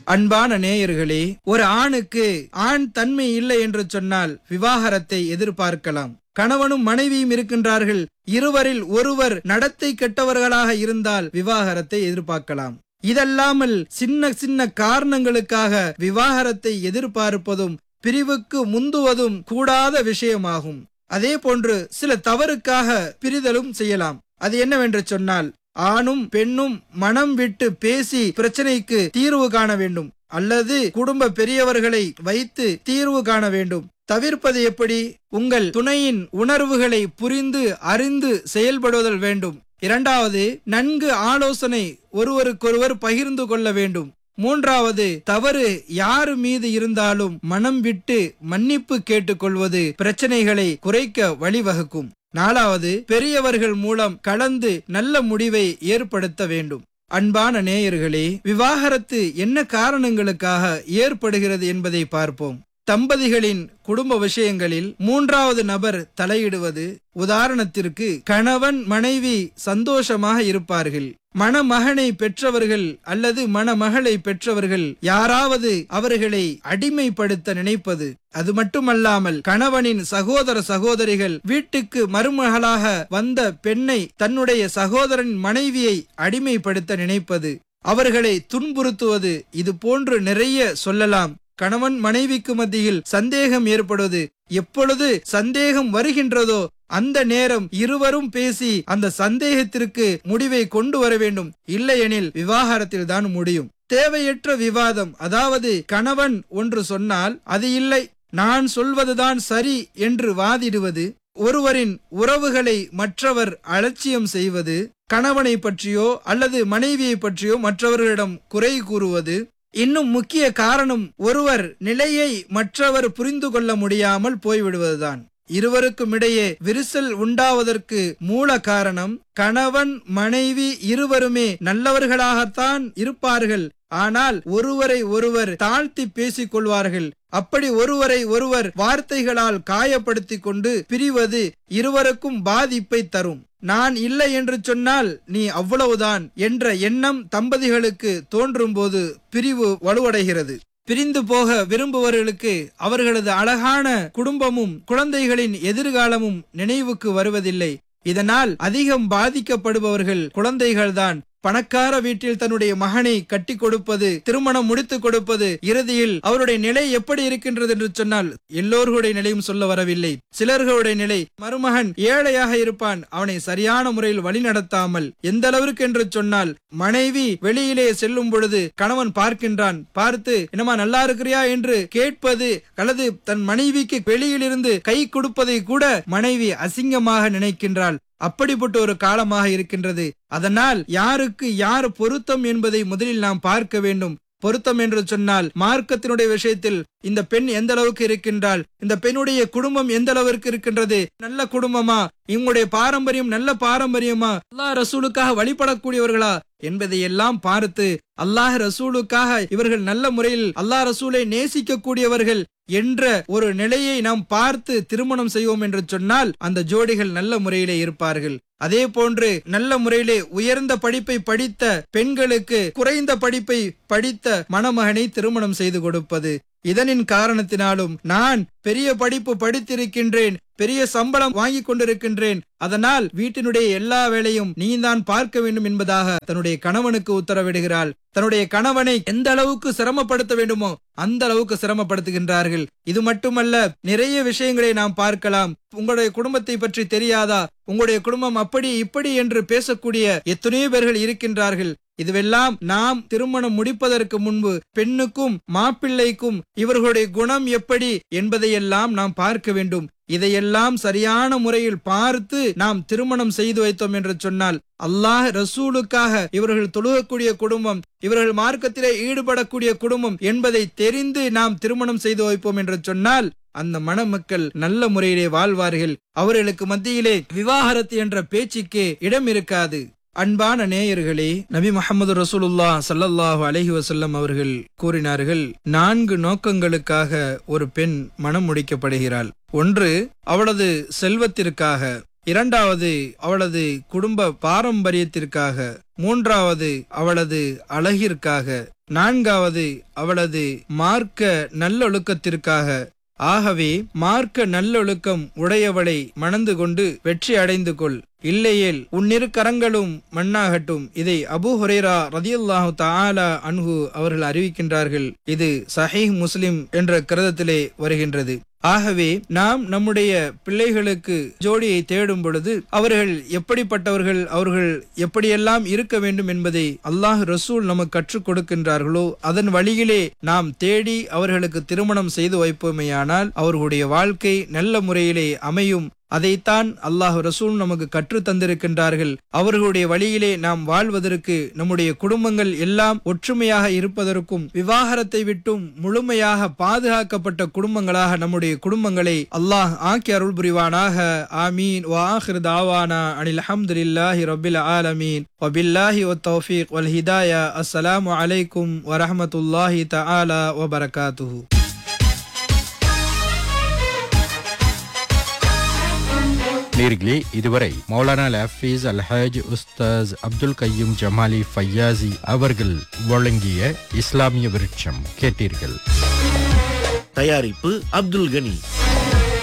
அன்பான நேயர்களே ஒரு ஆணுக்கு ஆண் தன்மை இல்லை என்று சொன்னால் விவாகரத்தை எதிர்பார்க்கலாம் கணவனும் மனைவியும் இருக்கின்றார்கள் இருவரில் ஒருவர் நடத்தை கெட்டவர்களாக இருந்தால் விவாகரத்தை எதிர்பார்க்கலாம் இதல்லாமல் சின்ன சின்ன காரணங்களுக்காக விவாகரத்தை எதிர்பார்ப்பதும் பிரிவுக்கு முந்துவதும் கூடாத விஷயமாகும் அதே போன்று சில தவறுக்காக பிரிதலும் செய்யலாம் அது என்னவென்று சொன்னால் ஆணும் பெண்ணும் மனம் விட்டு பேசி பிரச்சனைக்கு தீர்வு காண வேண்டும் அல்லது குடும்ப பெரியவர்களை வைத்து தீர்வு காண வேண்டும் தவிர்ப்பது எப்படி உங்கள் துணையின் உணர்வுகளை புரிந்து அறிந்து செயல்படுவதல் வேண்டும் இரண்டாவது நன்கு ஆலோசனை ஒருவருக்கொருவர் பகிர்ந்து கொள்ள வேண்டும் மூன்றாவது தவறு யாரு மீது இருந்தாலும் மனம் விட்டு மன்னிப்பு கேட்டுக்கொள்வது பிரச்சனைகளை குறைக்க வழிவகுக்கும் நாலாவது பெரியவர்கள் மூலம் கலந்து நல்ல முடிவை ஏற்படுத்த வேண்டும் அன்பான நேயர்களே விவாகரத்து என்ன காரணங்களுக்காக ஏற்படுகிறது என்பதை பார்ப்போம் தம்பதிகளின் குடும்ப விஷயங்களில் மூன்றாவது நபர் தலையிடுவது உதாரணத்திற்கு கணவன் மனைவி சந்தோஷமாக இருப்பார்கள் மணமகனை பெற்றவர்கள் அல்லது மணமகளை பெற்றவர்கள் யாராவது அவர்களை அடிமைப்படுத்த நினைப்பது அது மட்டுமல்லாமல் கணவனின் சகோதர சகோதரிகள் வீட்டுக்கு மருமகளாக வந்த பெண்ணை தன்னுடைய சகோதரன் மனைவியை அடிமைப்படுத்த நினைப்பது அவர்களை துன்புறுத்துவது இது போன்று நிறைய சொல்லலாம் கணவன் மனைவிக்கு மத்தியில் சந்தேகம் ஏற்படுவது எப்பொழுது சந்தேகம் வருகின்றதோ அந்த நேரம் இருவரும் பேசி அந்த சந்தேகத்திற்கு முடிவை கொண்டு வர வேண்டும் இல்லையெனில் விவாகரத்தில் தான் முடியும் தேவையற்ற விவாதம் அதாவது கணவன் ஒன்று சொன்னால் அது இல்லை நான் சொல்வதுதான் சரி என்று வாதிடுவது ஒருவரின் உறவுகளை மற்றவர் அலட்சியம் செய்வது கணவனை பற்றியோ அல்லது மனைவியை பற்றியோ மற்றவர்களிடம் குறை கூறுவது இன்னும் முக்கிய காரணம் ஒருவர் நிலையை மற்றவர் புரிந்து கொள்ள முடியாமல் போய்விடுவதுதான் இருவருக்கும் இடையே விரிசல் உண்டாவதற்கு மூல காரணம் கணவன் மனைவி இருவருமே நல்லவர்களாகத்தான் இருப்பார்கள் ஆனால் ஒருவரை ஒருவர் தாழ்த்தி பேசிக் கொள்வார்கள் அப்படி ஒருவரை ஒருவர் வார்த்தைகளால் காயப்படுத்திக் கொண்டு பிரிவது இருவருக்கும் பாதிப்பை தரும் நான் இல்லை என்று சொன்னால் நீ அவ்வளவுதான் என்ற எண்ணம் தம்பதிகளுக்கு தோன்றும் போது பிரிவு வலுவடைகிறது பிரிந்து போக விரும்புவர்களுக்கு அவர்களது அழகான குடும்பமும் குழந்தைகளின் எதிர்காலமும் நினைவுக்கு வருவதில்லை இதனால் அதிகம் பாதிக்கப்படுபவர்கள் குழந்தைகள்தான் பணக்கார வீட்டில் தன்னுடைய மகனை கட்டி கொடுப்பது திருமணம் முடித்து கொடுப்பது இறுதியில் அவருடைய நிலை எப்படி இருக்கின்றது என்று சொன்னால் எல்லோர்களுடைய நிலையும் சொல்ல வரவில்லை சிலர்களுடைய நிலை மருமகன் ஏழையாக இருப்பான் அவனை சரியான முறையில் வழி நடத்தாமல் எந்த அளவிற்கு என்று சொன்னால் மனைவி வெளியிலே செல்லும் பொழுது கணவன் பார்க்கின்றான் பார்த்து என்னமா நல்லா இருக்கிறியா என்று கேட்பது அல்லது தன் மனைவிக்கு வெளியிலிருந்து கை கொடுப்பதை கூட மனைவி அசிங்கமாக நினைக்கின்றாள் அப்படிப்பட்ட ஒரு காலமாக இருக்கின்றது அதனால் யாருக்கு யார் பொருத்தம் என்பதை முதலில் நாம் பார்க்க வேண்டும் பொருத்தம் என்று சொன்னால் மார்க்கத்தினுடைய விஷயத்தில் இந்த பெண் எந்த அளவுக்கு இருக்கின்றாள் இந்த பெண்ணுடைய குடும்பம் எந்த அளவிற்கு இருக்கின்றது நல்ல குடும்பமா இவங்களுடைய பாரம்பரியம் நல்ல பாரம்பரியமா அல்லாஹ் ரசூலுக்காக வழிபடக்கூடியவர்களா என்பதை எல்லாம் பார்த்து அல்லாஹ் ரசூலுக்காக இவர்கள் நல்ல முறையில் அல்லாஹ் ரசூலை நேசிக்க கூடியவர்கள் என்ற ஒரு நிலையை நாம் பார்த்து திருமணம் செய்வோம் என்று சொன்னால் அந்த ஜோடிகள் நல்ல முறையிலே இருப்பார்கள் அதே போன்று நல்ல முறையிலே உயர்ந்த படிப்பை படித்த பெண்களுக்கு குறைந்த படிப்பை படித்த மணமகனை திருமணம் செய்து கொடுப்பது இதனின் காரணத்தினாலும் நான் பெரிய படிப்பு படித்திருக்கின்றேன் பெரிய சம்பளம் வாங்கி கொண்டிருக்கின்றேன் அதனால் வீட்டினுடைய எல்லா வேலையும் நீ தான் பார்க்க வேண்டும் என்பதாக தன்னுடைய கணவனுக்கு உத்தரவிடுகிறாள் தன்னுடைய கணவனை எந்த அளவுக்கு சிரமப்படுத்த வேண்டுமோ அந்த அளவுக்கு சிரமப்படுத்துகின்றார்கள் இது மட்டுமல்ல நிறைய விஷயங்களை நாம் பார்க்கலாம் உங்களுடைய குடும்பத்தை பற்றி தெரியாதா உங்களுடைய குடும்பம் அப்படி இப்படி என்று பேசக்கூடிய எத்தனையோ பேர்கள் இருக்கின்றார்கள் இதுவெல்லாம் நாம் திருமணம் முடிப்பதற்கு முன்பு பெண்ணுக்கும் மாப்பிள்ளைக்கும் இவர்களுடைய குணம் எப்படி என்பதையெல்லாம் நாம் பார்க்க வேண்டும் இதையெல்லாம் சரியான முறையில் பார்த்து நாம் திருமணம் செய்து வைத்தோம் என்று சொன்னால் அல்லாஹ் ரசூலுக்காக இவர்கள் தொழுகக்கூடிய குடும்பம் இவர்கள் மார்க்கத்திலே ஈடுபடக்கூடிய குடும்பம் என்பதை தெரிந்து நாம் திருமணம் செய்து வைப்போம் என்று சொன்னால் அந்த மணமக்கள் நல்ல முறையிலே வாழ்வார்கள் அவர்களுக்கு மத்தியிலே விவாகரத்து என்ற பேச்சுக்கு இடம் இருக்காது அன்பான நேயர்களே நபி முகமது ரசூலுல்லா சல்லல்லாஹு அலஹி வசல்லம் அவர்கள் கூறினார்கள் நான்கு நோக்கங்களுக்காக ஒரு பெண் மனம் முடிக்கப்படுகிறாள் ஒன்று அவளது செல்வத்திற்காக இரண்டாவது அவளது குடும்ப பாரம்பரியத்திற்காக மூன்றாவது அவளது அழகிற்காக நான்காவது அவளது மார்க்க நல்லொழுக்கத்திற்காக ஆகவே மார்க்க நல்லொழுக்கம் உடையவளை மணந்து கொண்டு வெற்றி அடைந்து கொள் இல்லையேல் உன்னிரு கரங்களும் மண்ணாகட்டும் இதை அபு ஹுரேரா ரதியுல்லாஹு தஆலா அன்ஹு அவர்கள் அறிவிக்கின்றார்கள் இது சஹீஹ் முஸ்லிம் என்ற கிரதத்திலே வருகின்றது ஆகவே நாம் நம்முடைய பிள்ளைகளுக்கு ஜோடியை தேடும் பொழுது அவர்கள் எப்படிப்பட்டவர்கள் அவர்கள் எப்படியெல்லாம் இருக்க வேண்டும் என்பதை அல்லாஹ் ரசூல் நமக்கு கற்றுக் கொடுக்கின்றார்களோ அதன் வழியிலே நாம் தேடி அவர்களுக்கு திருமணம் செய்து வைப்போமேயானால் அவர்களுடைய வாழ்க்கை நல்ல முறையிலே அமையும் அதைத்தான் அல்லாஹ் ரசூல் நமக்கு கற்று தந்திருக்கின்றார்கள் அவர்களுடைய வழியிலே நாம் வாழ்வதற்கு நம்முடைய குடும்பங்கள் எல்லாம் ஒற்றுமையாக இருப்பதற்கும் விவாகரத்தை விட்டும் முழுமையாக பாதுகாக்கப்பட்ட குடும்பங்களாக நம்முடைய குடும்பங்களை அல்லாஹ் ஆக்கி அருள் புரிவானாக ஆமீன் வாஹிர் தாவானா அனில் அஹமதுல்லாஹி ரபில் ஆலமீன் வபில்லாஹி வத்தௌஃபீக் வல் ஹிதாயா அஸ்ஸலாமு அலைக்கும் வரஹமத்துல்லாஹி தஆலா வபரகாத்துஹு நேர்களே இதுவரை மௌலானா லஃபீஸ் அல்ஹாஜ் உஸ்தாஸ் அப்துல் கையும் ஜமாலி ஃபையாசி அவர்கள் வழங்கிய இஸ்லாமிய விருட்சம் கேட்டீர்கள் தயாரிப்பு அப்துல் கனி